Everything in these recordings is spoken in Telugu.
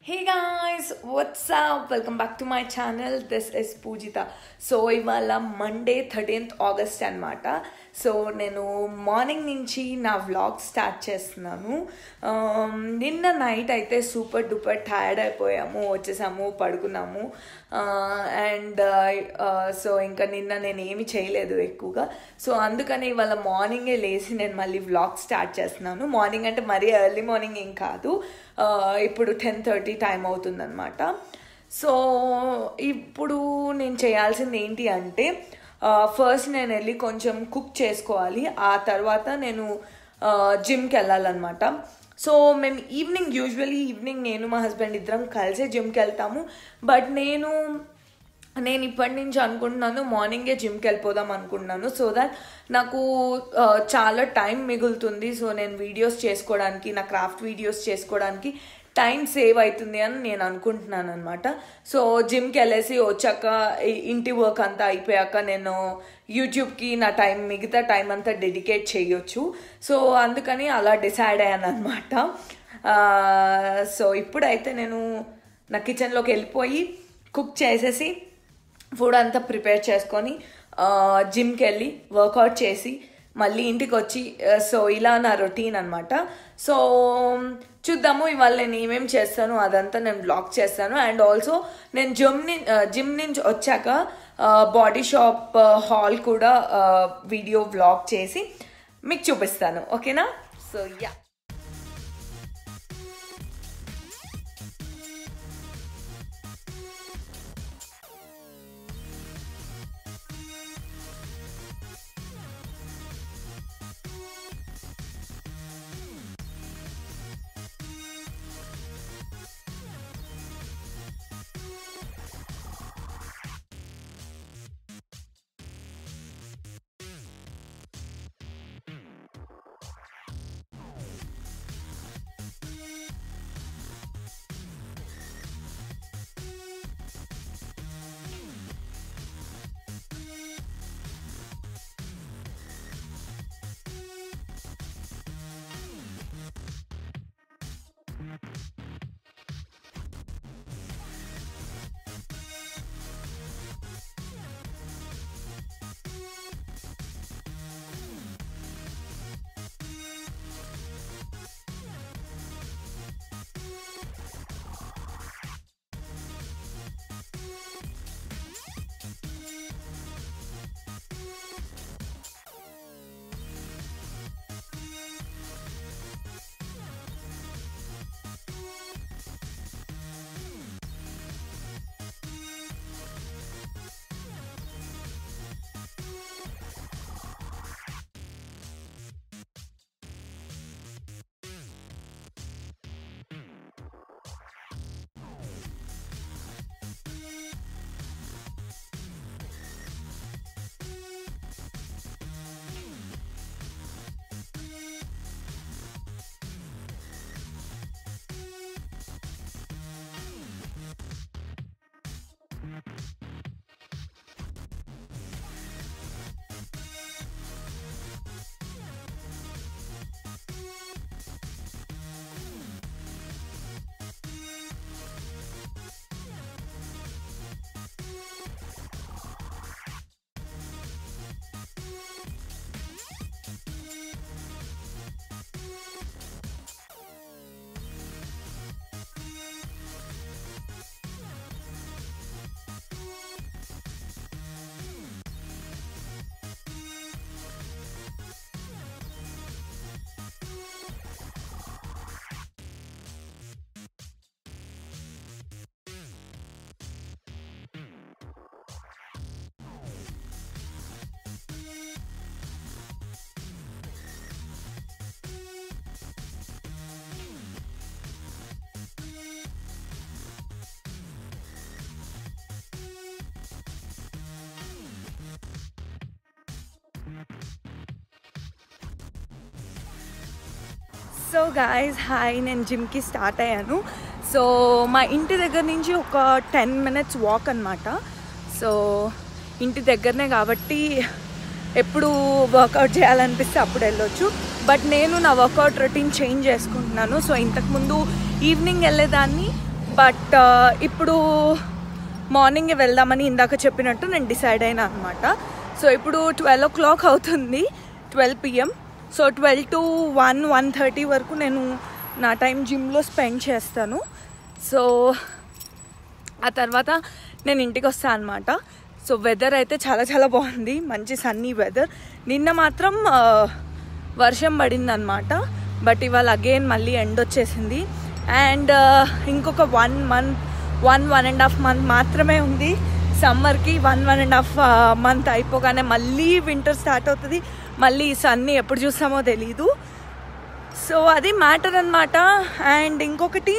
Hey guys, what's up? Welcome back to my channel. This is Pujita. So ఇవాళ మండే థర్టీన్త్ ఆగస్ట్ అనమాట సో నేను మార్నింగ్ నుంచి నా వ్లాగ్ స్టార్ట్ చేస్తున్నాను Um, నిన్న నైట్ అయితే సూపర్ డూపర్ టైర్డ్ అయిపోయాము వచ్చేసాము పడుకున్నాము అండ్ సో ఇంకా నిన్న నేను ఏమి చేయలేదు ఎక్కువగా సో అందుకని ఇవాళ మార్నింగే లేచి నేను మళ్ళీ వ్లాగ్ స్టార్ట్ చేస్తున్నాను మార్నింగ్ అంటే మరీ ఎర్లీ మార్నింగ్ ఏం కాదు ఆ, ఇప్పుడు టెన్ థర్టీ టైం అవుతుందన్నమాట సో ఇప్పుడు నేను చేయాల్సింది ఏంటి అంటే ఫస్ట్ నేను వెళ్ళి కొంచెం కుక్ చేసుకోవాలి ఆ తర్వాత నేను జిమ్కి వెళ్ళాలన్నమాట సో మేము ఈవినింగ్ యూజువలీ ఈవినింగ్ నేను మా హస్బెండ్ ఇద్దరం కలిసే జిమ్కి వెళ్తాము బట్ నేను నేను ఇప్పటి నుంచి అనుకుంటున్నాను మార్నింగే జిమ్కి వెళ్ళిపోదాం అనుకుంటున్నాను సో దట్ నాకు ఆ, చాలా టైం మిగులుతుంది సో నేను వీడియోస్ చేసుకోవడానికి నా క్రాఫ్ట్ వీడియోస్ చేసుకోవడానికి టైం సేవ్ అవుతుంది అని నేను అనుకుంటున్నాను అనమాట సో జిమ్కి వెళ్ళేసి వచ్చాక ఈ- ఇంటి వర్క్ అంతా అయిపోయాక నేను యూట్యూబ్కి నా టైం మిగతా టైం అంతా డెడికేట్ చేయొచ్చు సో అందుకని అలా డిసైడ్ అయ్యాను అనమాట సో ఇప్పుడైతే నేను నా కిచెన్లోకి వెళ్ళిపోయి కుక్ చేసేసి ఫుడ్ అంతా ప్రిపేర్ చేసుకొని జిమ్కి వెళ్ళి వర్కౌట్ చేసి మళ్ళీ ఇంటికి వచ్చి సో ఇలా నా రొటీన్ అనమాట సో చూద్దాము ఇవాళ నేను ఏమేం చేస్తాను అదంతా నేను బ్లాగ్ చేస్తాను అండ్ ఆల్సో నేను జిమ్ జిమ్ నుంచి వచ్చాక బాడీ షాప్ హాల్ కూడా వీడియో బ్లాగ్ చేసి మీకు చూపిస్తాను ఓకేనా so yeah so guys hi నేను జిమ్కి స్టార్ట్ అయ్యాను సో మా ఇంటి దగ్గర నుంచి ఒక టెన్ మినిట్స్ వాక్ అనమాట సో ఇంటి దగ్గరనే కాబట్టి ఎప్పుడు వర్కౌట్ చేయాలనిపిస్తే అప్పుడు వెళ్ళొచ్చు బట్ నేను నా వర్కౌట్ రొటీన్ చేంజ్ చేసుకుంటున్నాను సో ఇంతకుముందు ఈవినింగ్ వెళ్ళేదాన్ని బట్ ఇప్పుడు మార్నింగ్ వెళ్దామని ఇందాక చెప్పినట్టు నేను డిసైడ్ అయినా అనమాట సో ఇప్పుడు ట్వెల్వ్ ఓ క్లాక్ అవుతుంది twelve PM so twelve to one one thirty వరకు నేను నా టైం జిమ్లో స్పెండ్ చేస్తాను సో ఆ తర్వాత నేను ఇంటికి వస్తాను అనమాట సో వెదర్ అయితే చాలా చాలా బాగుంది మంచి సన్నీ వెదర్ నిన్న మాత్రం ఆ, వర్షం పడింది అనమాట బట్ ఇవాళ అగైన్ మళ్ళీ ఎండ్ వచ్చేసింది అండ్ ఇంకొక one month one one and half month మాత్రమే ఉంది సమ్మర్కి one one and half month అయిపోగానే మళ్ళీ వింటర్ స్టార్ట్ అవుతుంది మళ్ళీ సన్నీ ఎప్పుడు చూస్తామో తెలీదు సో అది మ్యాటర్ అనమాట అండ్ ఇంకొకటి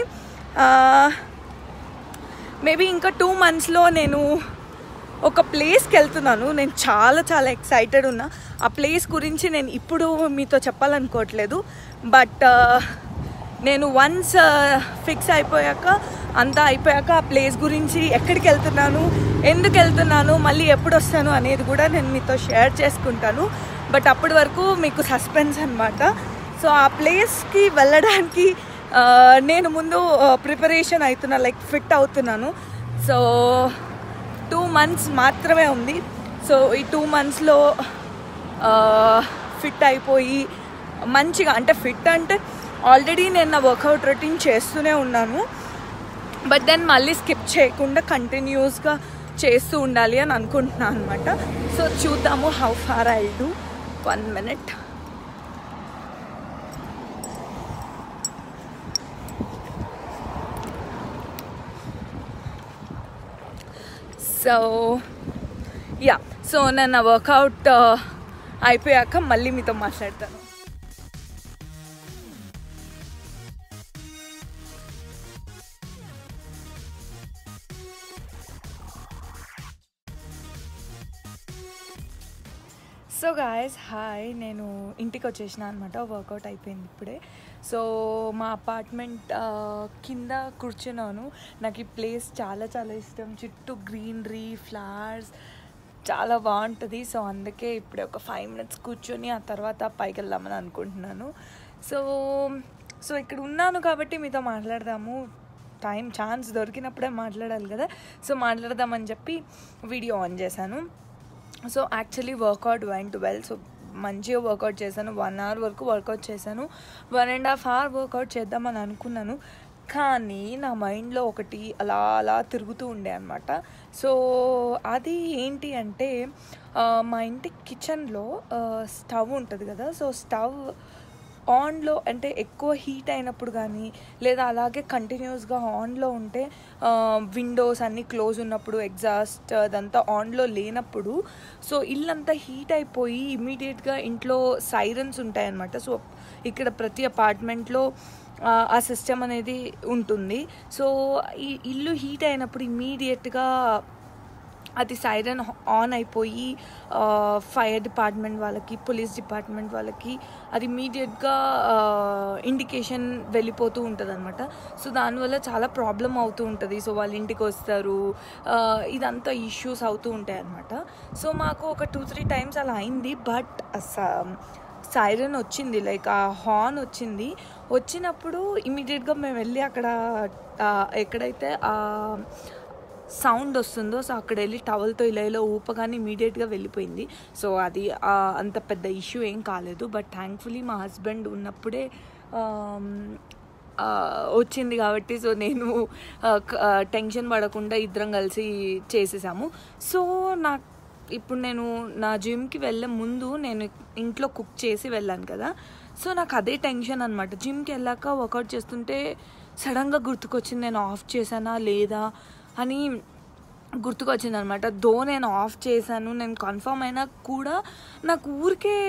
మేబీ ఇంకా టూ మంత్స్లో నేను ఒక ప్లేస్కి వెళ్తున్నాను నేను చాలా చాలా ఎక్సైటెడ్ ఉన్నా ఆ ప్లేస్ గురించి నేను ఇప్పుడు మీతో చెప్పాలనుకోవట్లేదు బట్ నేను వన్స్ ఫిక్స్ అయిపోయాక అంతా అయిపోయాక ఆ ప్లేస్ గురించి ఎక్కడికి వెళ్తున్నాను ఎందుకు వెళ్తున్నాను మళ్ళీ ఎప్పుడు వస్తాను అనేది కూడా నేను మీతో షేర్ చేసుకుంటాను బట్ అప్పటి వరకు మీకు సస్పెన్స్ అనమాట సో ఆ ప్లేస్కి వెళ్ళడానికి ఆ, నేను ముందు ప్రిపరేషన్ అవుతున్నా లైక్ ఫిట్ అవుతున్నాను సో టూ మంత్స్ మాత్రమే ఉంది సో ఈ టూ మంత్స్లో ఫిట్ అయిపోయి మంచిగా అంటే ఫిట్ అంటే ఆల్రెడీ నేను నా వర్కౌట్ రొటీన్ చేస్తూనే ఉన్నాను బట్ దెన్ మళ్ళీ స్కిప్ చేయకుండా కంటిన్యూస్గా చేస్తూ ఉండాలి అని అనుకుంటున్నాను అనమాట సో చూద్దాము how far I do one minute so yeah so నేను నా వర్కౌట్ అయిపోయాక మళ్ళీ మీతో మాట్లాడతాను సో గాయస్ హాయ్ నేను ఇంటికి వచ్చేసిన అనమాట వర్కౌట్ అయిపోయింది ఇప్పుడే సో మా అపార్ట్మెంట్ కింద కూర్చున్నాను నాకు ఈ ప్లేస్ చాలా చాలా ఇష్టం చుట్టూ గ్రీనరీ ఫ్లవర్స్ చాలా బాగుంటుంది సో అందుకే ఇప్పుడే ఒక ఫైవ్ మినిట్స్ కూర్చొని ఆ తర్వాత పైకి వెళ్దామని అనుకుంటున్నాను సో సో ఇక్కడ ఉన్నాను కాబట్టి మీతో మాట్లాడదాము టైం ఛాన్స్ దొరికినప్పుడే మాట్లాడాలి కదా సో మాట్లాడదామని చెప్పి వీడియో ఆన్ చేశాను so actually workout went well so మంచిగా వర్కౌట్ చేశాను వన్ అవర్ వరకు వర్కౌట్ చేశాను one and half hour workout చేద్దామని అనుకున్నాను కానీ నా మైండ్లో ఒకటి అలా అలా తిరుగుతూ ఉండే అనమాట సో అది ఏంటి అంటే ఆ, మా ఇంటి కిచెన్లో స్టవ్ ఉంటుంది కదా సో స్టవ్ ఆన్లో అంటే ఎక్కువ హీట్ అయినప్పుడు కానీ లేదా అలాగే కంటిన్యూస్గా ఆన్లో ఉంటే విండోస్ అన్నీ క్లోజ్ ఉన్నప్పుడు ఎగ్జాస్ట్ అదంతా ఆన్లో లేనప్పుడు సో ఇల్లంతా హీట్ అయిపోయి ఇమీడియట్గా ఇంట్లో సైరన్స్ ఉంటాయన్నమాట సో ఇక్కడ ప్రతి అపార్ట్మెంట్లో ఆ సిస్టమ్ అనేది ఉంటుంది సో ఈ ఇల్లు హీట్ అయినప్పుడు ఇమీడియట్గా అది సైరన్ ఆన్ అయిపోయి ఫైర్ డిపార్ట్మెంట్ వాళ్ళకి పోలీస్ డిపార్ట్మెంట్ వాళ్ళకి అది ఇమీడియట్గా ఇండికేషన్ వెళ్ళిపోతూ ఉంటుంది అనమాట సో దానివల్ల చాలా ప్రాబ్లం అవుతూ ఉంటుంది సో వాళ్ళ ఇంటికి వస్తారు ఆ, ఇదంతా ఇష్యూస్ అవుతూ ఉంటాయి అనమాట సో మాకు ఒక టూ త్రీ టైమ్స్ అలా అయింది బట్ సైరన్ వచ్చింది లైక్ ఆ హార్న్ వచ్చింది వచ్చినప్పుడు ఇమీడియట్గా మేము వెళ్ళి అక్కడ ఆ, ఎక్కడైతే ఆ సౌండ్ వస్తుందో సో అక్కడ వెళ్ళి టవల్తో ఇలా ఇలా ఊపగానే ఇమీడియట్గా వెళ్ళిపోయింది సో అది ఆ, అంత పెద్ద ఇష్యూ ఏం కాలేదు బట్ థ్యాంక్ఫుల్లీ మా హస్బెండ్ ఉన్నప్పుడే ఆమ్, ఆ, వచ్చింది కాబట్టి సో నేను ఆ, క- ఆ, టెన్షన్ పడకుండా ఇద్దరం కలిసి చేసేసాము సో నాకు ఇప్పుడు నేను నా జిమ్కి వెళ్ళే ముందు నేను ఇంట్లో కుక్ చేసి వెళ్ళాను కదా సో నాకు అదే టెన్షన్ అనమాట జిమ్కి వెళ్ళాక వర్కౌట్ చేస్తుంటే సడన్గా గుర్తుకొచ్చింది నేను ఆఫ్ చేశానా లేదా అని గుర్తుకొచ్చింది అనమాట దో నేను ఆఫ్ చేశాను నేను కన్ఫర్మ్ అయినా కూడా నాకు ఊరికే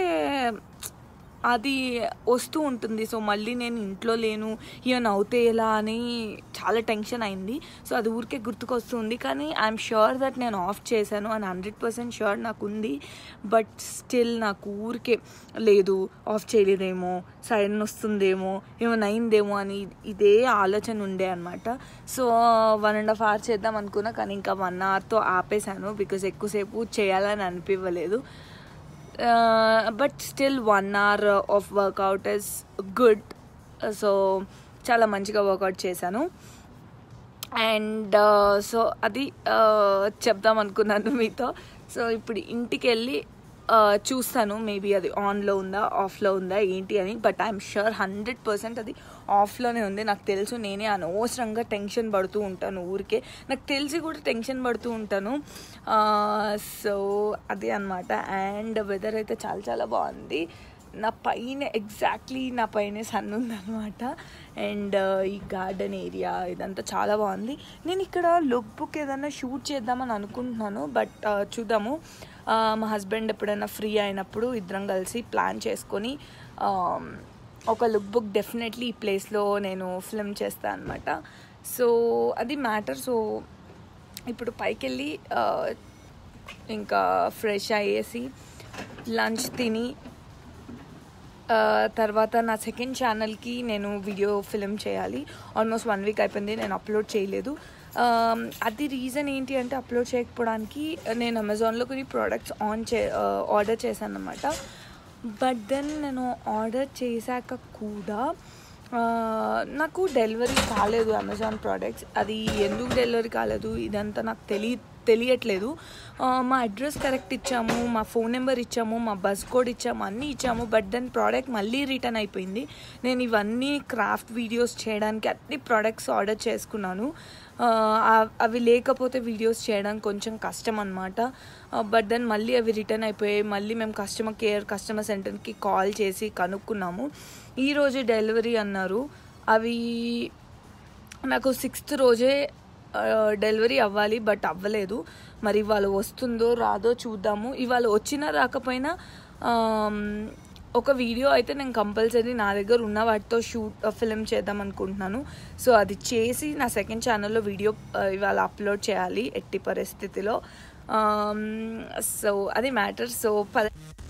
అది వస్తూ ఉంటుంది సో మళ్ళీ నేను ఇంట్లో లేను ఏమైనా అవుతే ఎలా అని చాలా టెన్షన్ అయింది సో అది ఊరికే గుర్తుకొస్తుంది కానీ ఐఎమ్ షూర్ దట్ నేను ఆఫ్ చేశాను అని హండ్రెడ్ పర్సెంట్ షూర్ నాకు ఉంది బట్ స్టిల్ నాకు ఊరికే లేదు ఆఫ్ చేయలేదేమో సైరన్ వస్తుందేమో ఏమైనా అయిందేమో అని ఇదే ఆలోచన ఉండే అనమాట so one and half hour చేద్దాం అనుకున్నా కానీ ఇంకా వన్ అవర్తో ఆపేశాను బికాజ్ ఎక్కువసేపు చేయాలని అనిపించలేదు but still one hour of workout is good so చాలా మంచిగా వర్కౌట్ చేశాను అండ్ సో అది చెప్దాం అనుకున్నాను మీతో సో ఇప్పుడు ఇంటికి వెళ్ళి చూస్తాను మేబీ అది ఆన్లో ఉందా ఆఫ్లో ఉందా ఏంటి అని but I'm sure hundred percent అది ఆఫ్లోనే ఉంది నాకు తెలుసు నేనే అనవసరంగా టెన్షన్ పడుతూ ఉంటాను ఊరికే నాకు తెలిసి కూడా టెన్షన్ పడుతూ ఉంటాను సో అదే అనమాట అండ్ వెదర్ అయితే చాలా చాలా బాగుంది నా పైన ఎగ్జాక్ట్లీ నా పైన సన్ ఉందన్నమాట అండ్ ఈ గార్డెన్ ఏరియా ఇదంతా చాలా బాగుంది నేను ఇక్కడ లుక్ బుక్ ఏదైనా షూట్ చేద్దామని అనుకుంటున్నాను బట్ చూద్దాము మా హస్బెండ్ ఎప్పుడైనా ఫ్రీ అయినప్పుడు ఇద్దరం కలిసి ప్లాన్ చేసుకొని ఒక లుక్ బుక్ డెఫినెట్లీ ఈ ప్లేస్లో నేను ఫిల్మ్ చేస్తాను అనమాట సో అది మ్యాటర్ సో ఇప్పుడు పైకి వెళ్ళి ఇంకా ఫ్రెష్ అయ్యేసి లంచ్ తిని తర్వాత నా సెకండ్ ఛానల్కి నేను వీడియో ఫిల్మ్ చేయాలి ఆల్మోస్ట్ వన్ వీక్ అయిపోయింది నేను అప్లోడ్ చేయలేదు అది రీజన్ ఏంటి అంటే అప్లోడ్ చేయకపోవడానికి నేను అమెజాన్లో కొన్ని ప్రోడక్ట్స్ ఆన్ చే ఆర్డర్ చేశాను అనమాట బట్ దెన్ నేను ఆర్డర్ చేశాక కూడా నాకు డెలివరీ కాలేదు అమెజాన్ ప్రోడక్ట్స్ అది ఎందుకు డెలివరీ కాలేదు ఇదంతా నాకు తెలియ తెలియట్లేదు మా అడ్రస్ కరెక్ట్ ఇచ్చాము మా ఫోన్ నెంబర్ ఇచ్చాము మా బస్ కోడ్ ఇచ్చాము అన్నీ ఇచ్చాము బట్ దెన్ ప్రోడక్ట్ మళ్ళీ రిటర్న్ అయిపోయింది నేను ఇవన్నీ క్రాఫ్ట్ వీడియోస్ చేయడానికి అన్ని ప్రోడక్ట్స్ ఆర్డర్ చేసుకున్నాను అవి లేకపోతే వీడియోస్ చేయడానికి కొంచెం కష్టం అనమాట బట్ దెన్ మళ్ళీ అవి రిటర్న్ అయిపోయాయి మళ్ళీ మేము కస్టమర్ కేర్ కస్టమర్ సెంటర్కి కాల్ చేసి కనుక్కున్నాము ఈరోజు డెలివరీ అన్నారు అవి నాకు సిక్స్త్ రోజే డెలివరీ అవ్వాలి బట్ అవ్వలేదు మరి ఇవాళ వస్తుందో రాదో చూద్దాము ఇవాళ వచ్చినా రాకపోయినా ఒక వీడియో అయితే నేను కంపల్సరీ నా దగ్గర ఉన్న వాటితో షూట్ ఫిల్మ్ చేద్దాం అనుకుంటున్నాను సో అది చేసి నా సెకండ్ ఛానల్లో వీడియో ఇవాళ అప్లోడ్ చేయాలి ఎట్టి పరిస్థితిలో సో అది మ్యాటర్ సో పద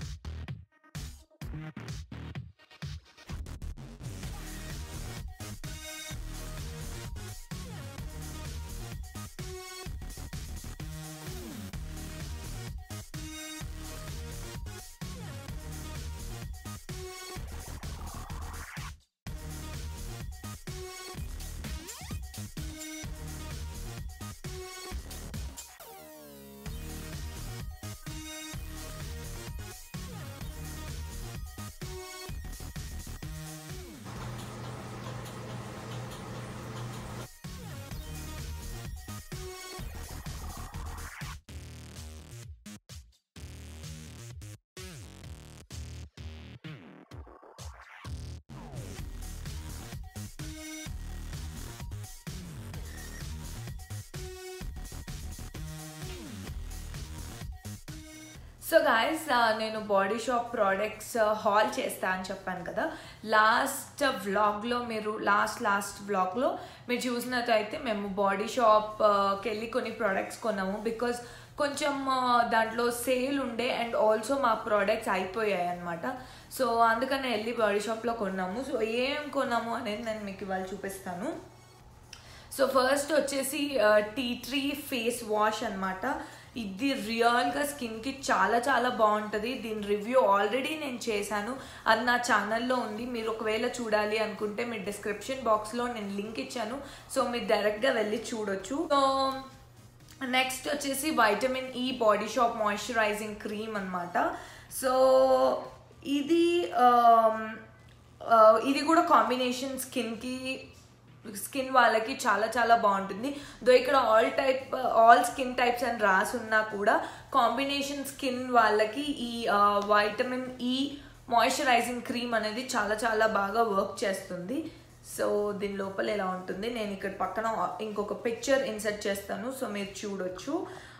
సో గాయస్ నేను బాడీ షాప్ ప్రోడక్ట్స్ హాల్ చేస్తా అని చెప్పాను కదా లాస్ట్ వ్లాగ్లో మీరు లాస్ట్ లాస్ట్ వ్లాగ్లో మీరు చూసినట్టయితే మేము బాడీ షాప్కి వెళ్ళి కొన్ని ప్రోడక్ట్స్ కొన్నాము బికాజ్ కొంచెం దాంట్లో సేల్ ఉండే అండ్ ఆల్సో మా ప్రోడక్ట్స్ అయిపోయాయి అనమాట సో అందుకని వెళ్ళి బాడీ షాప్లో కొన్నాము సో ఏం కొన్నాము అనేది నేను మీకు ఇవాళ చూపిస్తాను సో ఫస్ట్ వచ్చేసి టీ ట్రీ ఫేస్ వాష్ అనమాట ఇది రియల్గా స్కిన్కి చాలా చాలా బాగుంటుంది దీని రివ్యూ ఆల్రెడీ నేను చేశాను అది నా ఛానల్లో ఉంది మీరు ఒకవేళ చూడాలి అనుకుంటే మీ డిస్క్రిప్షన్ బాక్స్లో నేను లింక్ ఇచ్చాను సో మీరు డైరెక్ట్గా వెళ్ళి చూడొచ్చు సో నెక్స్ట్ వచ్చేసి vitamin E body shop moisturizing cream అనమాట సో ఇది ఇది కూడా కాంబినేషన్ స్కిన్కి స్కిన్ వాళ్ళకి చాలా చాలా బాగుంటుంది దో ఇక్కడ all type all skin types అని రాసి ఉన్నా కూడా కాంబినేషన్ స్కిన్ వాళ్ళకి ఈ వైటమిన్ ఈ మాయిశ్చరైజింగ్ క్రీమ్ అనేది చాలా చాలా బాగా వర్క్ చేస్తుంది సో దీని లోపల ఎలా ఉంటుంది నేను ఇక్కడ పక్కన ఇంకొక పిక్చర్ ఇన్సర్ట్ చేస్తాను సో మీరు చూడొచ్చు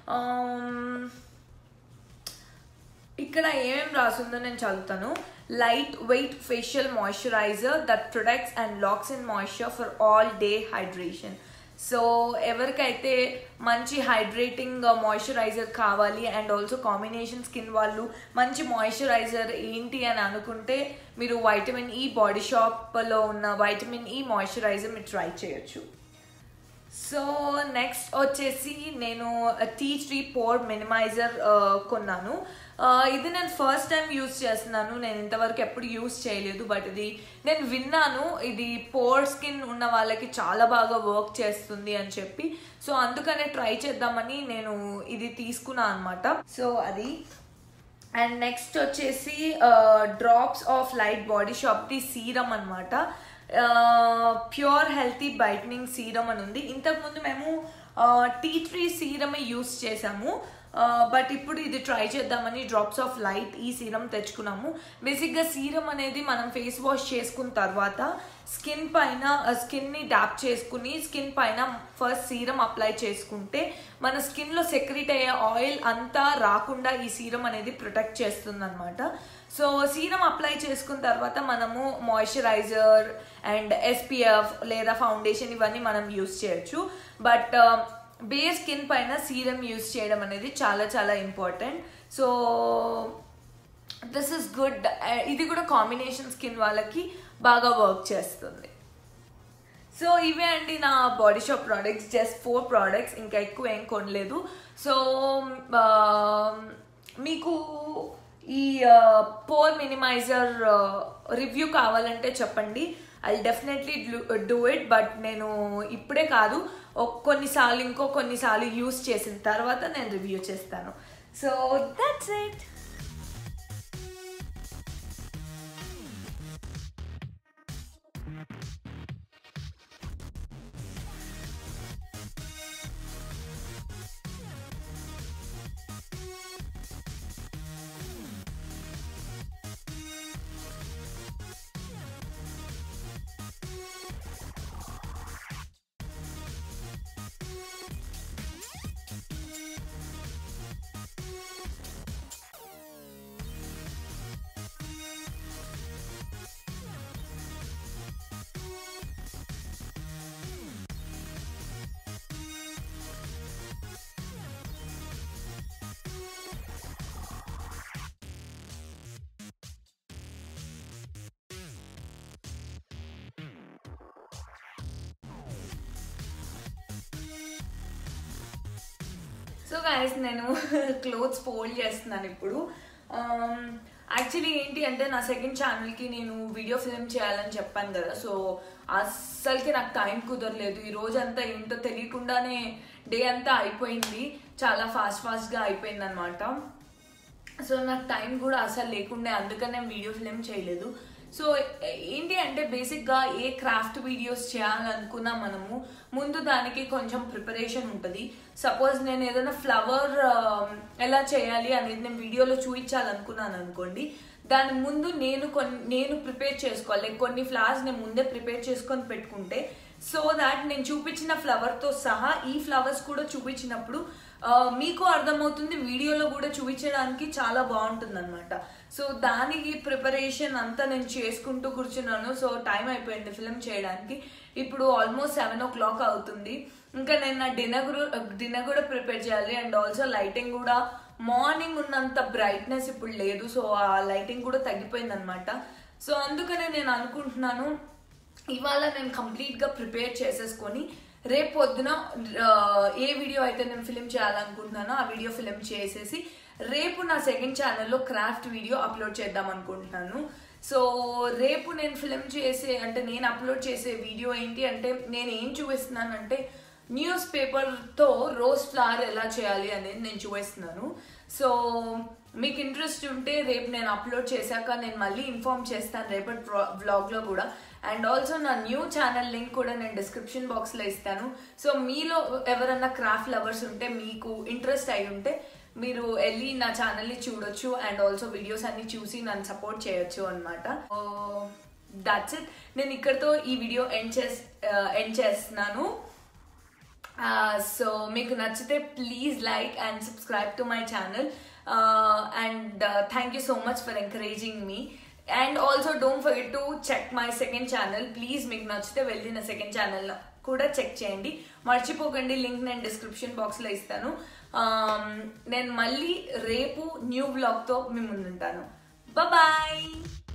ఇక్కడ ఏమేమి రాసిందో నేను చదువుతాను light weight facial moisturizer that products and locks in moisture for all day hydration so ఎవరికైతే మంచి హైడ్రేటింగ్ మాయిశ్చరైజర్ కావాలి అండ్ ఆల్సో కాంబినేషన్ స్కిన్ వాళ్ళు మంచి మాయిశ్చరైజర్ ఏంటి అని అనుకుంటే మీరు వైటమిన్ ఈ బాడీ షాప్లో ఉన్న వైటమిన్ ఈ మాయిశ్చరైజర్ మీరు ట్రై చేయొచ్చు సో నెక్స్ట్ వచ్చేసి నేను టీ ట్రీ పోర్ మినిమైజర్ కొన్నాను ఇది నేను ఫస్ట్ టైం యూస్ చేస్తున్నాను నేను ఇంతవరకు ఎప్పుడు యూస్ చేయలేదు బట్ ఇది నేను విన్నాను ఇది పోర్ స్కిన్ ఉన్న వాళ్ళకి చాలా బాగా వర్క్ చేస్తుంది అని చెప్పి సో అందుకనే ట్రై చేద్దామని నేను ఇది తీసుకున్నాను అనమాట సో అది అండ్ నెక్స్ట్ వచ్చేసి drops of light body shop serum అనమాట ప్యూర్ హెల్తీ బైటనింగ్ సీరం అని ఉంది ఇంతకుముందు మేము టీ ట్రీ సీరమే యూస్ చేసాము బట్ ఇప్పుడు ఇది ట్రై చేద్దామని డ్రాప్స్ ఆఫ్ లైట్ ఈ సీరం తెచ్చుకున్నాము బేసిక్గా సీరం అనేది మనం ఫేస్ వాష్ చేసుకున్న తర్వాత స్కిన్ పైన స్కిన్ని డాప్ చేసుకుని స్కిన్ పైన ఫస్ట్ సీరం అప్లై చేసుకుంటే మన స్కిన్లో సెక్రెట్ అయ్యే ఆయిల్ అంతా రాకుండా ఈ సీరం అనేది ప్రొటెక్ట్ చేస్తుంది అనమాట సో సీరం అప్లై చేసుకున్న తర్వాత మనము మాయిశ్చరైజర్ అండ్ ఎస్పీఎఫ్ లేదా ఫౌండేషన్ ఇవన్నీ మనం యూస్ చేయొచ్చు బట్ బేస్ స్కిన్ పైన సీరం యూస్ చేయడం అనేది చాలా చాలా important so this is good ఇది కూడా కాంబినేషన్ స్కిన్ వాళ్ళకి బాగా వర్క్ చేస్తుంది సో ఇవే అండి నా body shop products just four products ఇంకా ఎక్కువ ఏం కొనలేదు సో మీకు ఈ పోర్ మినిమైజర్ రివ్యూ కావాలంటే చెప్పండి I definitely do it but నేను ఇప్పుడే కాదు కొన్నిసార్లు ఇంకో కొన్నిసార్లు యూస్ చేసిన తర్వాత నేను రివ్యూ చేస్తాను so that's it so guys నేను క్లోత్స్ ఫోల్డ్ చేస్తున్నాను ఇప్పుడు యాక్చువల్లీ ఏంటి అంటే నా సెకండ్ ఛానల్కి నేను వీడియో ఫిల్మ్ చేయాలని చెప్పాను కదా సో అస్సలకి నాకు టైం కుదరలేదు ఈ రోజంతా ఏంటో తెలియకుండానే డే అంతా అయిపోయింది చాలా ఫాస్ట్ ఫాస్ట్గా అయిపోయింది అనమాట సో నాకు టైం కూడా అసలు లేకుండే అందుకని నేను వీడియో ఫిల్మ్ చేయలేదు సో ఏంటి అంటే బేసిక్గా ఏ క్రాఫ్ట్ వీడియోస్ చేయాలనుకున్నా మనము ముందు దానికి కొంచెం ప్రిపరేషన్ ఉంటుంది సపోజ్ నేను ఏదైనా ఫ్లవర్ ఎలా చేయాలి అనేది నేను వీడియోలో చూపించాలనుకున్నాను అనుకోండి దాని ముందు నేను కొన్ని నేను ప్రిపేర్ చేసుకోవాలి కొన్ని ఫ్లవర్స్ నేను ముందే ప్రిపేర్ చేసుకొని పెట్టుకుంటే సో దాట్ నేను చూపించిన ఫ్లవర్తో సహా ఈ ఫ్లవర్స్ కూడా చూపించినప్పుడు మీకు అర్థమవుతుంది వీడియోలో కూడా చూపించడానికి చాలా బాగుంటుంది అనమాట సో దానికి ప్రిపరేషన్ అంతా నేను చేసుకుంటూ కూర్చున్నాను సో టైం అయిపోయింది ఫిల్మ్ చేయడానికి ఇప్పుడు ఆల్మోస్ట్ సెవెన్ ఓ క్లాక్ అవుతుంది ఇంకా నేను నా డిన్నర్ కూడా డిన్నర్ కూడా ప్రిపేర్ చేయాలి అండ్ ఆల్సో లైటింగ్ కూడా మార్నింగ్ ఉన్నంత బ్రైట్నెస్ ఇప్పుడు లేదు సో ఆ లైటింగ్ కూడా తగ్గిపోయింది అనమాట సో అందుకనే నేను అనుకుంటున్నాను ఇవాళ నేను కంప్లీట్గా ప్రిపేర్ చేసేసుకొని రేపు పొద్దున ఏ వీడియో అయితే నేను ఫిలిం చేయాలనుకుంటున్నానో ఆ వీడియో ఫిలిం చేసేసి రేపు నా సెకండ్ ఛానల్లో క్రాఫ్ట్ వీడియో అప్లోడ్ చేద్దాం అనుకుంటున్నాను సో రేపు నేను ఫిలిం చేసే అంటే నేను అప్లోడ్ చేసే వీడియో ఏంటి అంటే నేను ఏం చూపిస్తున్నానంటే న్యూస్ పేపర్తో రోజ్ ఫ్లవర్ ఎలా చేయాలి అనేది నేను చూపిస్తున్నాను సో మీకు ఇంట్రెస్ట్ ఉంటే రేపు నేను అప్లోడ్ చేశాక నేను మళ్ళీ ఇన్ఫామ్ చేస్తాను రేపటి వ్లాగ్లో కూడా అండ్ ఆల్సో నా న్యూ ఛానల్ లింక్ కూడా నేను డిస్క్రిప్షన్ బాక్స్లో ఇస్తాను సో మీలో ఎవరన్నా క్రాఫ్ట్ లవర్స్ ఉంటే మీకు ఇంట్రెస్ట్ అయి ఉంటే మీరు వెళ్ళి నా ఛానల్ని చూడొచ్చు అండ్ ఆల్సో వీడియోస్ అన్ని చూసి నన్ను సపోర్ట్ చేయొచ్చు అనమాట దట్స్ ఇట్ నేను ఇక్కడతో ఈ వీడియో ఎండ్ చేస్ ఎండ్ చేస్తున్నాను సో మీకు నచ్చితే please like and subscribe to my channel and thank you so much for encouraging మీ and also don't forget to check my second channel please మీకు నచ్చితే వెళ్ళి నా సెకండ్ ఛానల్ కూడా చెక్ చేయండి మర్చిపోకండి లింక్ నేను డిస్క్రిప్షన్ బాక్స్లో ఇస్తాను నేను మళ్ళీ రేపు న్యూ బ్లాగ్తో మీ ముందుంటాను బాయ్